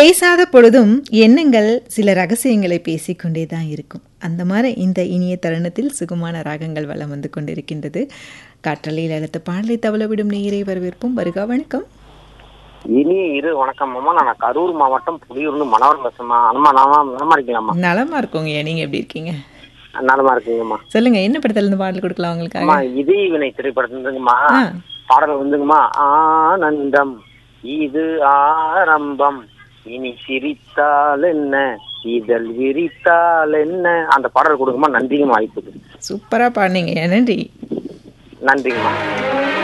பேசாத பொழுதும் எண்ணங்கள் சில ரகசியங்களை பேசிக்கொண்டே தான் இருக்கும் அந்த மாதிரி இந்த இனிய தருணத்தில் சுகமான ராகங்கள் வளம் வந்து கொண்டிருக்கின்றது காற்றலையில் அடுத்த பாடலை தவள விடும் நேயரை வரவேற்போம் வருகா வணக்கம் இனிய இரு வணக்கம் அம்மா நான் கரூர் மாவட்டம் புலியூர்னு மனோரம் பேசுமா அம்மா நாம நலமா இருக்கீங்களாம்மா நலமா இருக்கோங்க நீங்க எப்படி இருக்கீங்க நலமா இருக்கீங்கம்மா சொல்லுங்க என்ன படத்துல இருந்து பாடல் கொடுக்கலாம் உங்களுக்காக அம்மா இதே வினை திரைப்படத்துங்கம்மா ஆ. பாடல் வந்துங்கம்மா ஆனந்தம் இது ஆரம்பம் இனி சிரித்தால் என்ன இதழ் விரித்தால் என்ன அந்த பாடல் கொடுங்கம்மா நன்றிங்கம்மா வாய்ப்புக்கு சூப்பரா பாடினீங்க நன்றி நன்றிங்கம்மா